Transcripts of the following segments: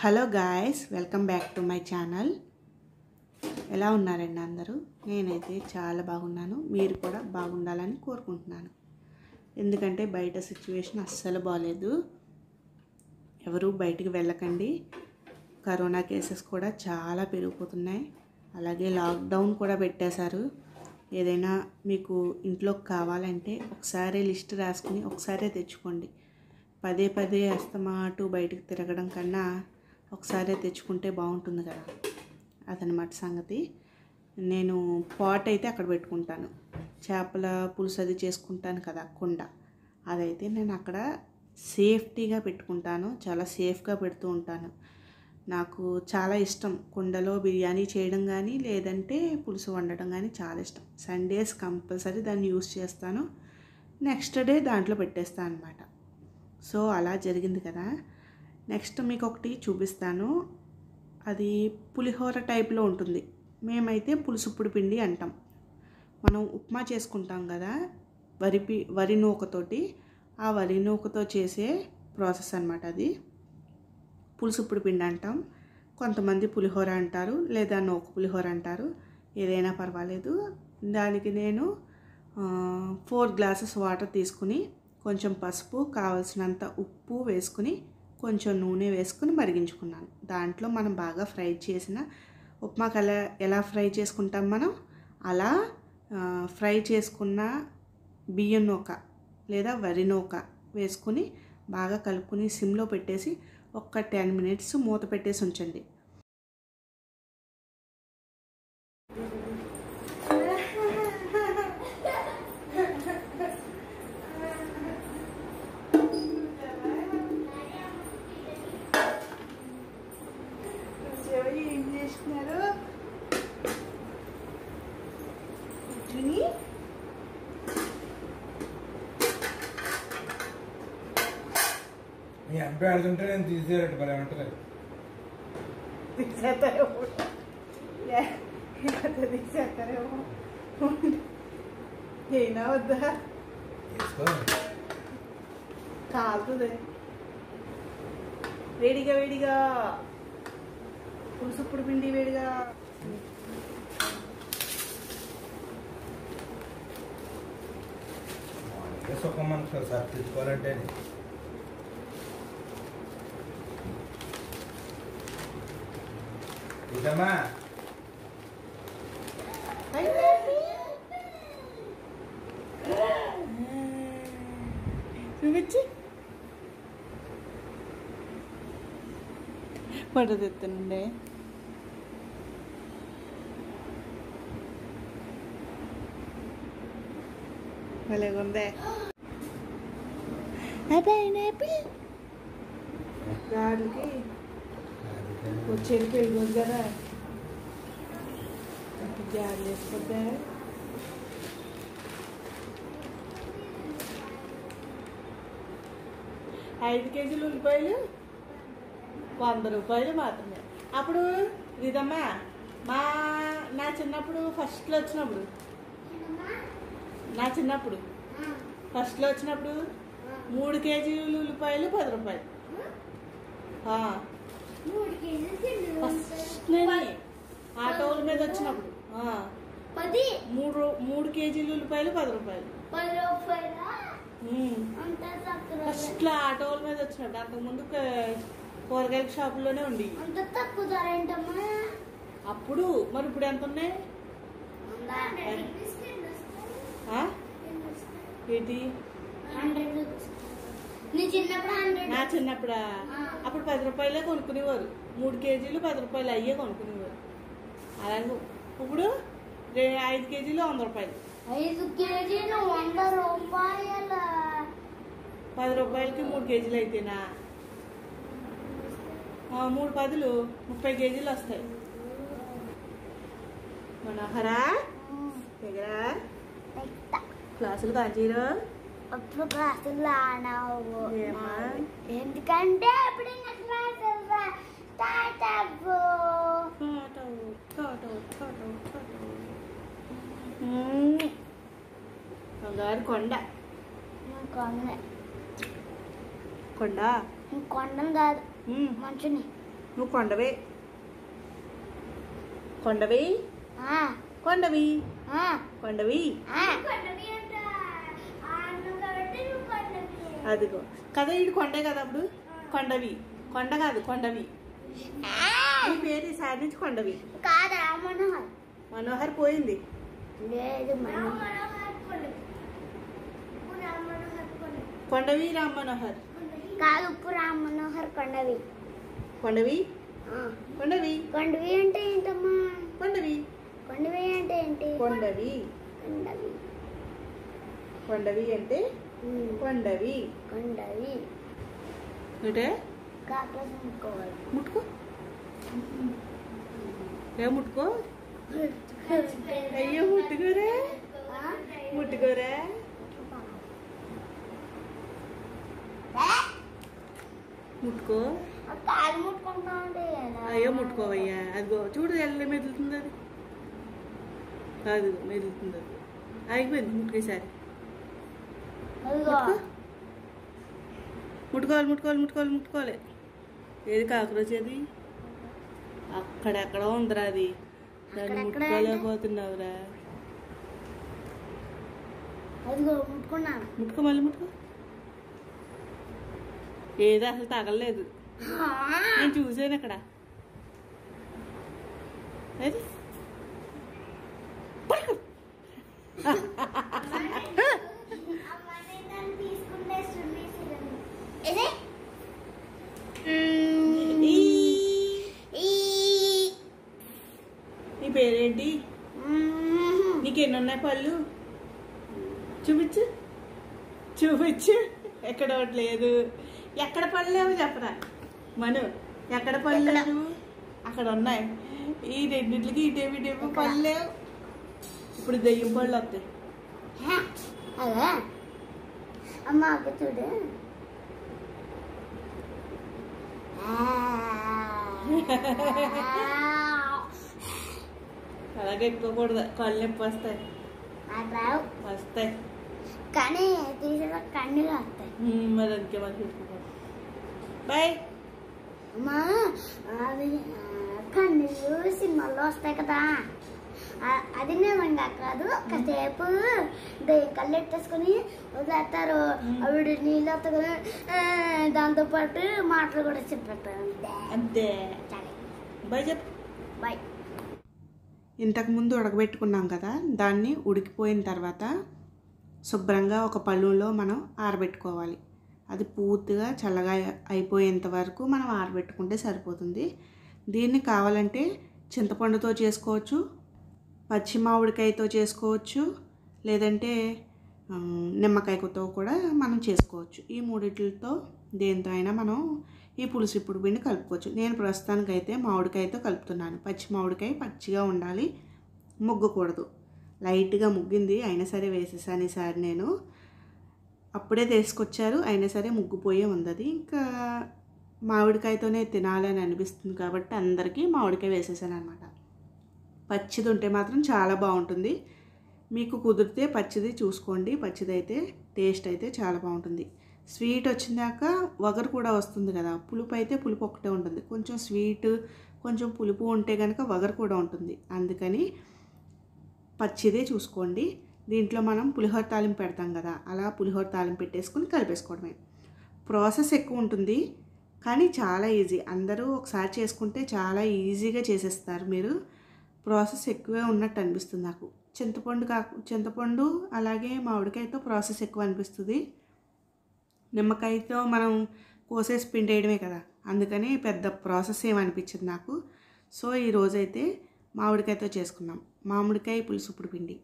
Hello guys welcome back to my channel ఎలా ఉన్నారండి అందరూ నేనైతే చాలా బాగున్నాను మీరు కూడా బాగుండాలని కోరుకుంటున్నాను ఎందుకంటే బయట సిచ్యువేషన్ అస్సలు బాగాలేదు ఎవరు బయటికి వెళ్ళకండి కరోనా కేసెస్ కూడా చాలా పెరిగిపోతున్నాయి అలాగే లాక్డౌన్ కూడా పెట్టేశారు ఏదైనా మీకు ఇంట్లోకి కావాలంటే ఒకసారి లిస్ట్ రాసుకుని ఒకసారే తెచ్చుకోండి పదే పదే అస్తమాటు బయటికి తిరగడం కన్నా ఒకసారే తెచ్చుకుంటే బాగుంటుంది కదా అదనమాట సంగతి నేను పాట్ అయితే అక్కడ పెట్టుకుంటాను చేపల పులుసు అది చేసుకుంటాను కదా కుండ అదైతే నేను అక్కడ సేఫ్టీగా పెట్టుకుంటాను చాలా సేఫ్గా పెడుతూ ఉంటాను నాకు చాలా ఇష్టం కుండలో బిర్యానీ చేయడం కానీ లేదంటే పులుసు వండడం కానీ చాలా ఇష్టం సండేస్ కంపల్సరీ దాన్ని యూస్ చేస్తాను నెక్స్ట్ డే దాంట్లో పెట్టేస్తాను అనమాట సో అలా జరిగింది కదా నెక్స్ట్ మీకు ఒకటి చూపిస్తాను అది పులిహోర టైప్లో ఉంటుంది మేమైతే పులుసుప్పుడు పిండి అంటాం మనం ఉప్మా చేసుకుంటాం కదా వరి పి వరి నూకతోటి ఆ వరి నూకతో చేసే ప్రాసెస్ అనమాట అది పులుసుప్పుడు పిండి అంటాం కొంతమంది పులిహోర అంటారు లేదా నూక పులిహోర అంటారు ఏదైనా పర్వాలేదు దానికి నేను ఫోర్ గ్లాసెస్ వాటర్ తీసుకుని కొంచెం పసుపు కావలసినంత ఉప్పు వేసుకుని కొంచెం నూనె వేసుకుని మరిగించుకున్నాను దాంట్లో మనం బాగా ఫ్రై చేసిన ఉప్మాకి ఎలా ఎలా ఫ్రై చేసుకుంటాం మనం అలా ఫ్రై చేసుకున్న బియ్యం నూక లేదా వరి నూక వేసుకుని బాగా కలుపుకుని సిమ్లో పెట్టేసి ఒక్క టెన్ మినిట్స్ మూత పెట్టేసి ఉంచండి ఏం చేస్తున్నారు కూర్చుని మీ అబ్బాయి ఆడుతుంటే నేను తీసేయరట భలే ఉంటుంది తీసేస్తారేమో తీసేస్తారేమో అయినా వద్దా తీసుకో కాలుతుంది వేడిగా వేడిగా పులుసుప్పుడు పిండి వేడిగా ఏ సుఖం మనకు సార్ తీసుకోవాలంటే ఇదమ్మా చూపించి పడదు ఎత్తానండి భలేగుందే గాలికి వచ్చేది పెళ్ళి కదా జాలి వేసుకుంటే ఐదు కేజీలు ఉల్లిపాయలు వంద రూపాయలు మాత్రమే అప్పుడు ఇదమ్మా మా నా చిన్నప్పుడు ఫస్ట్లో వచ్చినప్పుడు నా చిన్నప్పుడు ఫస్ట్లో వచ్చినప్పుడు మూడు కేజీలు ఉల్లిపాయలు పది రూపాయలు ఆ, ఫస్ట్లోనే ఆటోల మీద వచ్చినప్పుడు ఆ, పది మూడు రూ- మూడు కేజీలు ఉల్లిపాయలు పది రూపాయలు పది రూపాయల ఉమ్. అంత తక్కువ ఫస్ట్లో ఆటోల మీద వచ్చినప్పుడు అంతకుముందు క- కూరగాయల షాపులోనే ఉండి అంత తక్కువ ధర ఏంటమ్మా అప్పుడు మరి ఇప్పుడు ఎంత ఉన్నాయి ఆ? ఏంటి హండ్రెడ్ నీ చిన్నప్పుడు హండ్రెడ్ నా చిన్నప్పుడా అప్పుడు పది రూపాయలే కొనుక్కునేవారు మూడు కేజీలు పది రూపాయలు అయ్యే కొనుక్కునేవారు అలాగే ఇప్పుడు రే- ఐదు కేజీలు వంద రూపాయలు ఐదు కేజీలు వంద రూపాయల పది రూపాయలకి మూడు కేజీలు అయితేనా ఆ, మూడు పదులు ముప్పై కేజీలు వస్తాయి మనోహరా దగ్గర క్లాసులు కాజీరు అప్పుడు క్లాసులు ఆడవు ఏమ్మా? ఎందుకంటే అప్పుడు ఇంకా క్లాసులు స్టార్ట్ అవ్వు బంగారు కొండ కొండ కొండ కొండను కాదు ఉమ్, మంచుని నువ్వు కొండవే కొండవి ఆ, కొండవి ఆ, కొండవి ఆ. అన్నం కాబట్టి నువ్వు కొండవి. అదిగో కదా ఇటు కొండే కదా అప్పుడు కొండవి కొండ కాదు కొండవి ఆ, నీ పేరు ఈసారి నుంచి కొండవి కాదు రామనోహర్ మనోహర్ పోయింది లేదు మనం కొండవి రామ్ మనోహర్ కాదు ఉప్పు రామ్ మనోహర్ కొండవి కొండవి ఆ, కొండవి కొండవి అంటే ఏంటమ్మా కొండవి కొండవి అంటే ఏంటి కొండవి కొండవి కొండవి అంటే ఉమ్, కొండవి కొండవి అంటే కాకర ముక్కోవాలి ముట్టుకో ఏ ముట్టుకో అయ్యో ముట్టుకోరా ముట్టుకోరా ముట్టుకో కాలు ముట్టుకుంటా ఉంటే అయ్యో ముట్టుకోవయ్యా అదిగో చూడు ఎల్ల మెదులుతుంది అది అదిగో మెదులుతుంది అది ఆగిపోయింది ముట్టుకేసారి అదిగో ముట్టుకోవాలి ముట్టుకోవాలి ముట్టుకోవాలి ముట్టుకోవాలి ఏది కాకరోచ్ అది అక్కడెక్కడో ఉందిరా అది దాన్ని అక్కడెక్కడ ముట్టుకోలేకపోతున్నావురా అదిగో ముట్టుకున్నాను ముట్టుకో మళ్ళీ ముట్టుకో ఏది అసలు తగలలేదు నేను చూసాను అక్కడ ఏది పట్టుకో. ఇది ఈ. నీ పేరేంటి నీకు ఎన్ని ఉన్నాయి పళ్ళు చూపించు చూపించు ఎక్కడ ఒకటి లేదు ఎక్కడ పళ్ళు లేవు చెప్పరా మను ఎక్కడ పళ్ళు లేవు అక్కడ ఉన్నాయి ఈ రెండింటికి ఇటేమి ఇటేమి పళ్ళు లేవు ఇప్పుడు దెయ్యం పళ్ళు వస్తాయి అదే అమ్మ అక్క చూడు అలాగే ఎక్కువకూడదు కళ్ళు నొప్పి వస్తాయి నాకు రావు వస్తాయి కానీ తీసిన కన్నుగా వస్తాయి ఉమ్, మరి అందుకే మరి పెట్టుకోకూడదు బాయ్ అమ్మా అవి ఆ, కన్నులు సినిమాల్లో వస్తాయి కదా ఆ- అది నిజంగా కాదు కాసేపు దయ్యం కళ్ళు ఎట్టేసుకొని వదిలేస్తారు ఆవిడ నీళ్ళు వస్తాయి దాంతో పాటు మాటలు కూడా చెప్పేస్తారు అంతే సరే బాయ్ చెప్పు బాయ్ ఇంతకుముందు ఉడకబెట్టుకున్నాం కదా దాన్ని ఉడికిపోయిన తర్వాత శుభ్రంగా ఒక పళ్ళులో మనం ఆరబెట్టుకోవాలి అది పూర్తిగా చల్లగా అయిపోయేంత వరకు మనం ఆరబెట్టుకుంటే సరిపోతుంది దీన్ని కావాలంటే చింతపండుతో చేసుకోవచ్చు పచ్చి మామిడికాయతో చేసుకోవచ్చు లేదంటే ఆ, నిమ్మకాయతో కూడా మనం చేసుకోవచ్చు ఈ మూడిట్లతో దేంతో అయినా మనం ఈ పులుసు ఇప్పుడు పిండి కలుపుకోవచ్చు నేను ప్రస్తుతానికైతే మామిడికాయతో కలుపుతున్నాను పచ్చి మామిడికాయ పచ్చిగా ఉండాలి ముగ్గకూడదు లైట్గా ముగ్గింది అయినా సరే వేసేసాను ఈసారి నేను అప్పుడే తీసుకొచ్చారు అయినా సరే ముగ్గుపోయే ఉంది అది ఇంకా మామిడికాయతోనే తినాలని అనిపిస్తుంది కాబట్టి అందరికీ మామిడికాయ వేసేసాను అనమాట పచ్చిది ఉంటే మాత్రం చాలా బాగుంటుంది మీకు కుదిరితే పచ్చిది చూసుకోండి పచ్చిది అయితే టేస్ట్ అయితే చాలా బాగుంటుంది స్వీట్ వచ్చిందాక వగరు కూడా వస్తుంది కదా పులుపు అయితే పులుపు ఒకటే ఉంటుంది కొంచెం స్వీట్ కొంచెం పులుపు ఉంటే కనుక వగరు కూడా ఉంటుంది అందుకని పచ్చిదే చూసుకోండి దీంట్లో మనం పులిహోర తాలింపు పెడతాం కదా అలా పులిహోర తాలింపు పెట్టేసుకుని కలిపేసుకోవడమే ప్రాసెస్ ఎక్కువ ఉంటుంది కానీ చాలా ఈజీ అందరూ ఒకసారి చేసుకుంటే చాలా ఈజీగా చేసేస్తారు మీరు ప్రాసెస్ ఎక్కువే ఉన్నట్టు అనిపిస్తుంది నాకు చింతపండు కాకు చింతపండు అలాగే మామిడికాయతో ప్రాసెస్ ఎక్కువ అనిపిస్తుంది నిమ్మకాయతో మనం కోసేసి పిండేయడమే కదా అందుకని పెద్ద ప్రాసెస్ ఏమనిపించింది నాకు సో ఈ రోజైతే మామిడికాయతో చేసుకున్నాం మామిడికాయ పులుసు ఇప్పుడు పిండి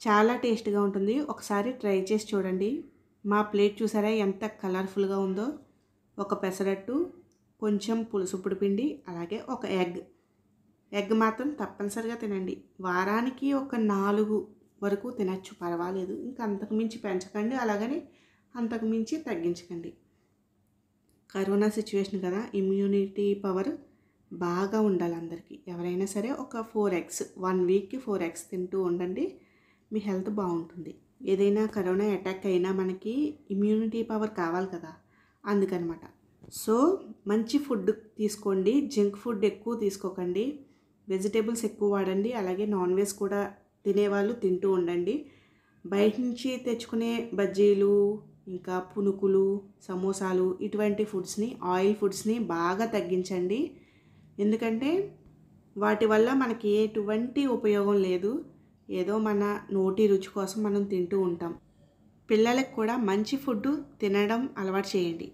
చాలా టేస్ట్గా ఉంటుంది ఒకసారి ట్రై చేసి చూడండి మా ప్లేట్ చూసారా ఎంత కలర్ఫుల్గా ఉందో ఒక పెసరట్టు కొంచెం పులుసు పిండి అలాగే ఒక ఎగ్ ఎగ్ మాత్రం తప్పనిసరిగా తినండి వారానికి ఒక నాలుగు వరకు తినచ్చు పర్వాలేదు ఇంకా అంతకు మించి పెంచకండి అలాగని అంతకు మించి తగ్గించకండి కరోనా సిచ్యువేషన్ కదా ఇమ్యూనిటీ పవర్ బాగా ఉండాలి అందరికీ ఎవరైనా సరే ఒక ఫోర్ ఎగ్స్ వన్ వీక్కి ఫోర్ ఎగ్స్ తింటూ ఉండండి మీ హెల్త్ బాగుంటుంది ఏదైనా కరోనా అటాక్ అయినా మనకి ఇమ్యూనిటీ పవర్ కావాలి కదా అందుకనమాట సో మంచి ఫుడ్ తీసుకోండి జంక్ ఫుడ్ ఎక్కువ తీసుకోకండి వెజిటేబుల్స్ ఎక్కువ వాడండి అలాగే నాన్ వెజ్ కూడా తినేవాళ్ళు తింటూ ఉండండి బయట నుంచి తెచ్చుకునే బజ్జీలు ఇంకా పునుకులు సమోసాలు ఇటువంటి ఫుడ్స్ని ఆయిల్ ఫుడ్స్ని బాగా తగ్గించండి ఎందుకంటే వాటి వల్ల మనకి ఎటువంటి ఉపయోగం లేదు ఏదో మన నోటి రుచి కోసం మనం తింటూ ఉంటాం పిల్లలకు కూడా మంచి ఫుడ్ తినడం అలవాటు చేయండి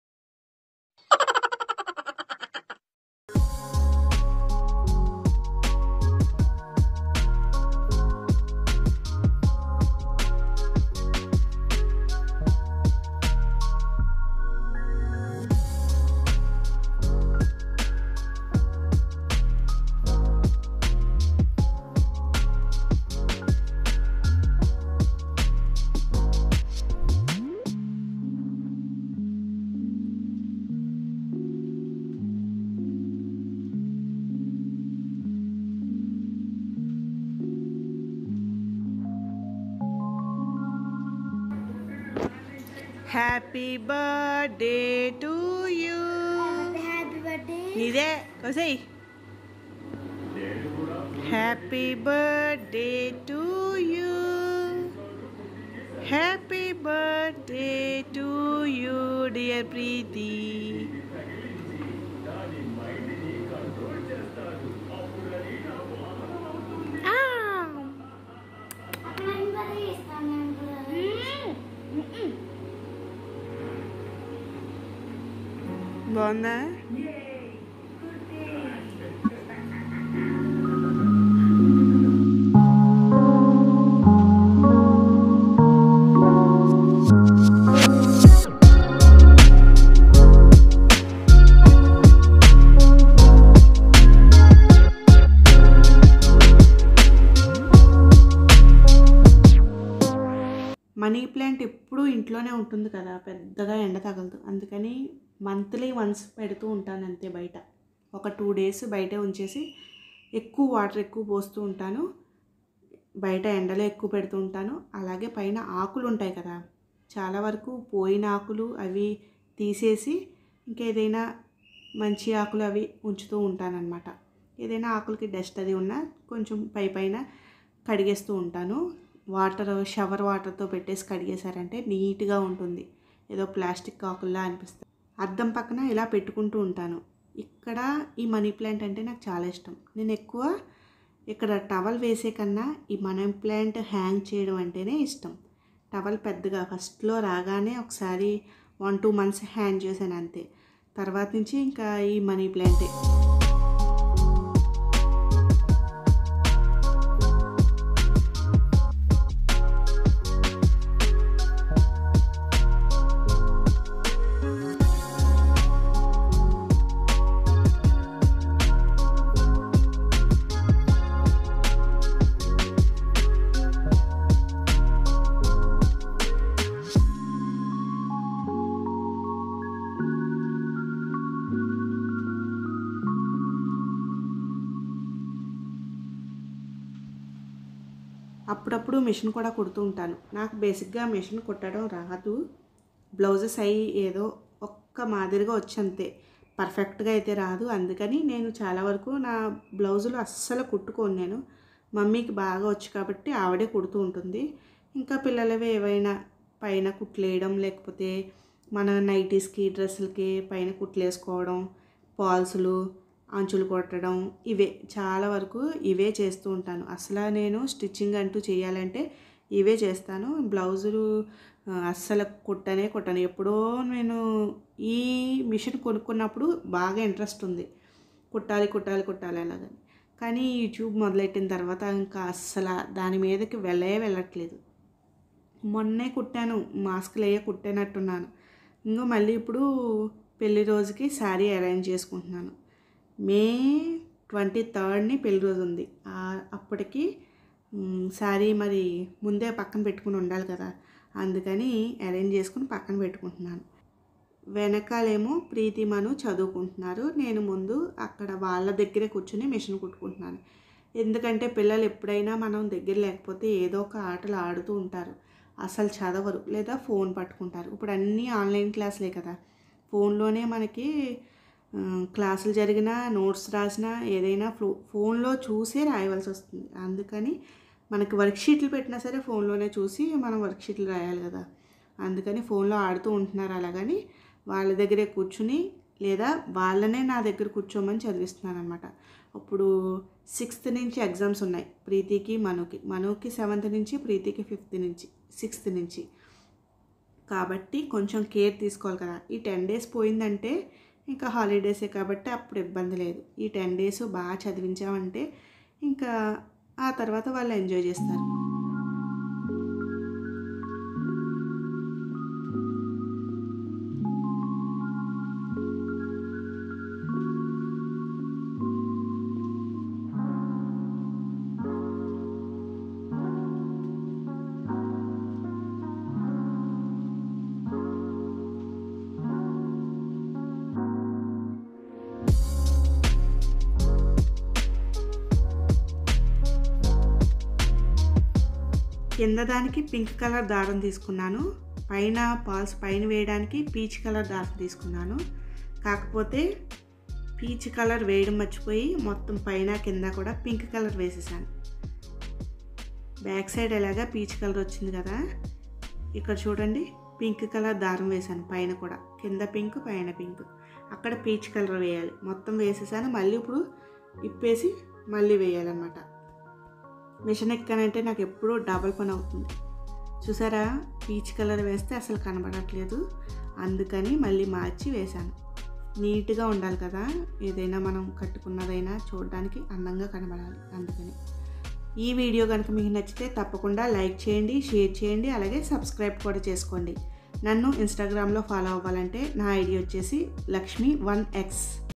happy birthday to you happy birthday నీదే వసై happy birthday to you happy birthday to you dear Preethi బాగుందా మనీ ప్లాంట్ ఎప్పుడూ ఇంట్లోనే ఉంటుంది కదా పెద్దగా ఎండ తగలదు అందుకని మంత్లీ వన్స్ పెడుతూ ఉంటాను అంతే బయట ఒక టూ డేస్ బయటే ఉంచేసి ఎక్కువ వాటర్ ఎక్కువ పోస్తూ ఉంటాను బయట ఎండలో ఎక్కువ పెడుతూ ఉంటాను అలాగే పైన ఆకులు ఉంటాయి కదా చాలా వరకు పోయిన ఆకులు అవి తీసేసి ఇంకేదైనా మంచి ఆకులు అవి ఉంచుతూ ఉంటానన్నమాట ఏదైనా ఆకులకి డస్ట్ అది ఉన్నా కొంచెం పై పైన కడిగేస్తూ ఉంటాను వాటర్ షవర్ వాటర్తో పెట్టేసి కడిగేశారంటే నీట్గా ఉంటుంది ఏదో ప్లాస్టిక్ ఆకుల్లా అనిపిస్తుంది అద్దం పక్కన ఇలా పెట్టుకుంటూ ఉంటాను ఇక్కడ ఈ మనీ ప్లాంట్ అంటే నాకు చాలా ఇష్టం నేను ఎక్కువ ఇక్కడ టవల్ వేసే కన్నా ఈ మనీ ప్లాంట్ హ్యాంగ్ చేయడం అంటేనే ఇష్టం టవల్ పెద్దగా ఫస్ట్లో రాగానే ఒకసారి వన్ టూ మంత్స్ హ్యాంగ్ చేశాను అంతే తర్వాత నుంచి ఇంకా ఈ మనీ ప్లాంటే అప్పుడప్పుడు మిషన్ కూడా కుడుతూ ఉంటాను నాకు బేసిక్గా మిషన్ కుట్టడం రాదు బ్లౌజెస్ అయి ఏదో ఒక్క మాదిరిగా వచ్చంతే పర్ఫెక్ట్గా అయితే రాదు అందుకని నేను చాలా వరకు నా బ్లౌజులు అస్సలు కుట్టుకోను నేను మమ్మీకి బాగా వచ్చు కాబట్టి ఆవిడే కుడుతూ ఉంటుంది ఇంకా పిల్లలవి ఏవైనా పైన కుట్లేయడం లేకపోతే మన నైటీస్కి డ్రెస్సులకి పైన కుట్లేసుకోవడం పాల్సులు అంచులు కొట్టడం ఇవే చాలా వరకు ఇవే చేస్తూ ఉంటాను అసలు నేను స్టిచ్చింగ్ అంటూ చేయాలంటే ఇవే చేస్తాను బ్లౌజులు ఆ, అస్సలు కుట్టనే కుట్టను ఎప్పుడో నేను ఈ మిషన్ కొనుక్కున్నప్పుడు బాగా ఇంట్రెస్ట్ ఉంది కుట్టాలి కుట్టాలి కుట్టాలి అలాగని కానీ యూట్యూబ్ మొదలెట్టిన తర్వాత ఇంకా అస్సలు దాని మీదకి వెళ్ళే వెళ్ళట్లేదు మొన్నే కుట్టాను మాస్క్లు అయ్యే కుట్టానట్టున్నాను ఇంకో మళ్ళీ ఇప్పుడు పెళ్లి రోజుకి శారీ అరేంజ్ చేసుకుంటున్నాను మే ట్వంటీ థర్డ్ని పెళ్లి రోజు ఉంది ఆ- అప్పటికి మ్, శారీ మరి ముందే పక్కన పెట్టుకుని ఉండాలి కదా అందుకని అరేంజ్ చేసుకుని పక్కన పెట్టుకుంటున్నాను వెనకాలేమో ప్రీతి మను చదువుకుంటున్నారు నేను ముందు అక్కడ వాళ్ళ దగ్గరే కూర్చుని మిషన్ కుట్టుకుంటున్నాను ఎందుకంటే పిల్లలు ఎప్పుడైనా మనం దగ్గర లేకపోతే ఏదో ఒక ఆటలు ఆడుతూ ఉంటారు అసలు చదవరు లేదా ఫోన్ పట్టుకుంటారు ఇప్పుడు అన్నీ ఆన్లైన్ క్లాసులే కదా ఫోన్లోనే మనకి ఆ, క్లాసులు జరిగినా నోట్స్ రాసినా ఏదైనా ఫో ఫోన్లో చూసే రాయవలసి వస్తుంది అందుకని మనకి వర్క్షీట్లు పెట్టినా సరే ఫోన్లోనే చూసి మనం వర్క్షీట్లు రాయాలి కదా అందుకని ఫోన్లో ఆడుతూ ఉంటున్నారు అలాగని వాళ్ళ దగ్గరే కూర్చుని లేదా వాళ్ళనే నా దగ్గర కూర్చోమని చదివిస్తున్నాను అనమాట ఇప్పుడు సిక్స్త్ నుంచి ఎగ్జామ్స్ ఉన్నాయి ప్రీతికి మనుకి మనుకి సెవెంత్ నుంచి ప్రీతికి ఫిఫ్త్ నుంచి సిక్స్త్ నుంచి కాబట్టి కొంచెం కేర్ తీసుకోవాలి కదా ఈ టెన్ డేస్ పోయిందంటే ఇంకా హాలిడేసే కాబట్టి అప్పుడు ఇబ్బంది లేదు ఈ టెన్ డేస్ బాగా చదివించామంటే ఇంకా ఆ తర్వాత వాళ్ళు ఎంజాయ్ చేస్తారు కింద దానికి పింక్ కలర్ దారం తీసుకున్నాను పైన పాల్స్ పైన వేయడానికి పీచ్ కలర్ దారం తీసుకున్నాను కాకపోతే పీచ్ కలర్ వేయడం మర్చిపోయి మొత్తం పైన కింద కూడా పింక్ కలర్ వేసేసాను బ్యాక్ సైడ్ ఎలాగా పీచ్ కలర్ వచ్చింది కదా ఇక్కడ చూడండి పింక్ కలర్ దారం వేసాను పైన కూడా కింద పింక్ పైన పింక్ అక్కడ పీచ్ కలర్ వేయాలి మొత్తం వేసేసాను మళ్ళీ ఇప్పుడు ఇప్పేసి మళ్ళీ వేయాలన్నమాట మిషన్ ఎక్కానంటే నాకు ఎప్పుడూ డబల్ పని అవుతుంది చూసారా పీచ్ కలర్ వేస్తే అసలు కనబడట్లేదు అందుకని మళ్ళీ మార్చి వేశాను నీట్గా ఉండాలి కదా ఏదైనా మనం కట్టుకున్నదైనా చూడడానికి అందంగా కనబడాలి అందుకని ఈ వీడియో కనుక మీకు నచ్చితే తప్పకుండా లైక్ చేయండి షేర్ చేయండి అలాగే సబ్స్క్రైబ్ కూడా చేసుకోండి నన్ను ఇన్స్టాగ్రామ్లో ఫాలో అవ్వాలంటే నా ఐడి వచ్చేసి లక్ష్మి వన్ ఎక్స్